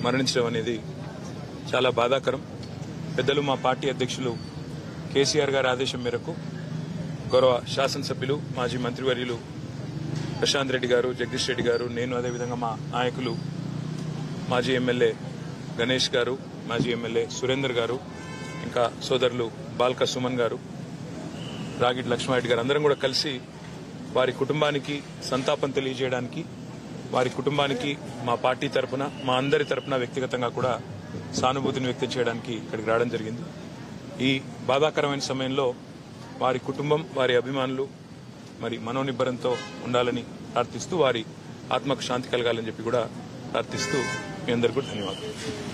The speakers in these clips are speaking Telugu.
మరణించడం అనేది చాలా బాధాకరం పెద్దలు మా పార్టీ అధ్యక్షులు కేసీఆర్ గారి ఆదేశం మేరకు గౌరవ శాసనసభ్యులు మాజీ మంత్రివర్యులు ప్రశాంత్ రెడ్డి గారు జగదీష్ రెడ్డి గారు నేను అదేవిధంగా మా నాయకులు మాజీ ఎమ్మెల్యే గణేష్ గారు మాజీ ఎమ్మెల్యే సురేందర్ గారు ఇంకా సోదరులు బాల్క సుమన్ గారు రాగిడి లక్ష్మారెడ్డి గారు అందరం కూడా కలిసి వారి కుటుంబానికి సంతాపం తెలియజేయడానికి వారి కుటుంబానికి మా పార్టీ తరపున మా అందరి తరపున వ్యక్తిగతంగా కూడా సానుభూతిని వ్యక్తం చేయడానికి ఇక్కడికి రావడం జరిగింది ఈ బాధాకరమైన సమయంలో వారి కుటుంబం వారి అభిమానులు మరి మనోనిబ్బరంతో ఉండాలని ప్రార్థిస్తూ వారి ఆత్మకు శాంతి కలగాలని చెప్పి కూడా ప్రార్థిస్తూ మీ అందరికీ కూడా ధన్యవాదాలు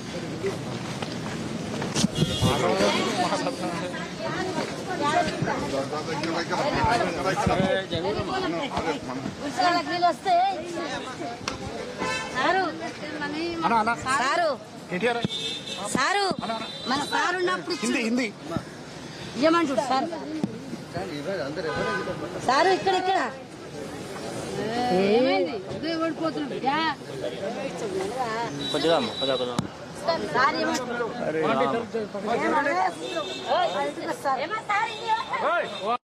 ఉత్సవాలకు నీళ్ళు వస్తే సారు సారు సారు మన సారు ఉన్నప్పుడు హిందీ హిందీ ఇవ్వమంటాడు సారు సారు ఇక్కడ ఇక్కడ ఏమైంది ఓడిపోతున్నాడు కొద్దిగా అమ్మ కొద్దిగా కొద్దిగా సార్ ఏమంటాడు సార్